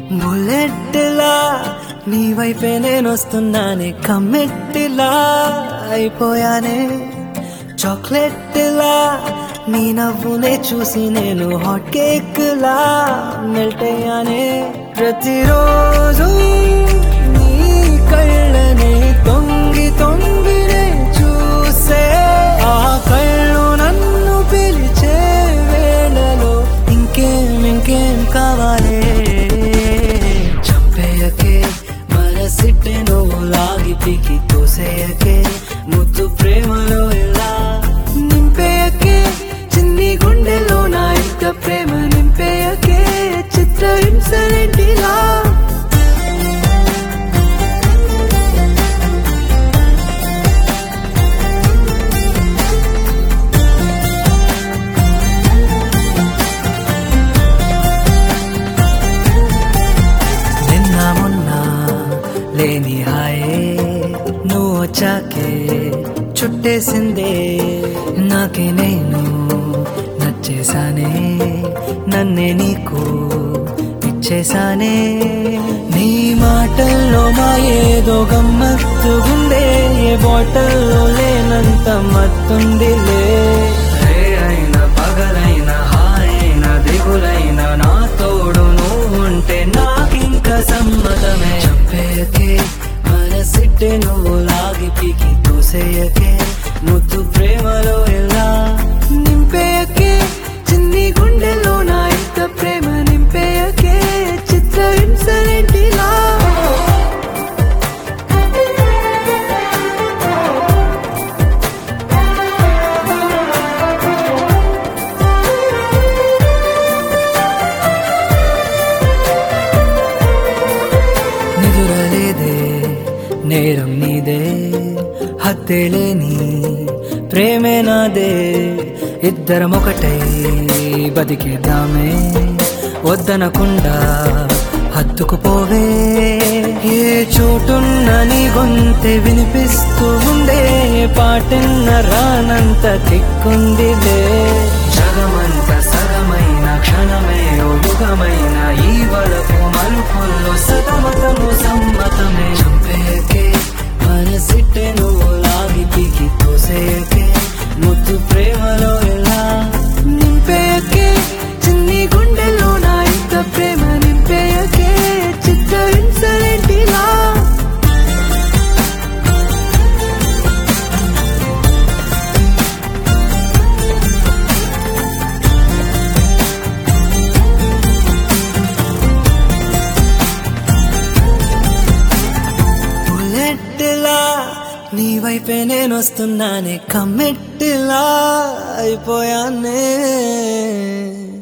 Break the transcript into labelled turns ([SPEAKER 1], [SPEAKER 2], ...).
[SPEAKER 1] బుల్లెట్లా నీ వైపే నేను వస్తున్నానే కమ్మెట్టిలా అయిపోయానే చాక్లెట్లా నీ నవ్వునే చూసి నేను హాట్ కేక్ లా మెల్ట్ అయ్యానే ప్రతిరోజు నీ కళ్ళనే తొంగి తొంగినే చూసే ఆ కళ్ళు నన్ను పిలిచే వేళలో ఇంకేం ఇంకేం కావాలే చంపేయకే మనసిట్టే నువ్వు లాగి పీకి తోసేయకే ముద్దు ప్రేమలో ఇలా నింపేయకే చిన్ని గుండెలో నా ఇంత ప్రేమ నింపేయకే చిత్రహింసలేంటిలా నిన్న మొన్న లేని హాయే నువ్వు వచ్చాకే చుట్టేసిందే నాకే నేను నచ్చేసానే నన్నే నీకు ఇచ్చేసానే నీ మాటల్లో మా ఏదో గమ్మత్తుగుందే ఏ బాటల్లో లేనంత మత్తుందిలే రే అయినా పగలైనా హాయైన దిగులైన నా తోడు నువ్వుంటే నాకింక సమ్మతమే చంపేయకే మనసిట్టే నువ్వు లాగి పీకి తోసేయకే ముద్దు ప్రేమలో ఎలా నింపేయకే చిన్ని గుండెలో నా ఇంత ప్రేమ నింపేయకే చిత్రహింసలేంటిలా నిదురలేదే నేరం నీదే హత్తేలేని ప్రేమే నాదే ఇద్దరం ఒకటై బతికేద్దామే వద్దనకుండా హత్తుకుపోవే ఏ చోటున్న నీ గొంతె వినిపిస్తూ ఉందే పాటన్న రానంత తిక్కుందిలే జగమంత సగమైన క్షణమే ఒడుగమైన ఈ వరకు మలుపుల్లో సతమతము సమ్మతమే చంపేయకే మనసిట్టే నువ్వు లాగి పీకి తోసేయకే ముద్దు ప్రేమలో ఎలా నింపేయకే చిన్ని గుండెలో నా ఇంత ప్రేమ నింపేయకే చిత్రహింసలేంటిలా బుల్లెట్లా నీ వైపే నేను వస్తున్నానే కమ్మెట్టిలా అయిపోయానే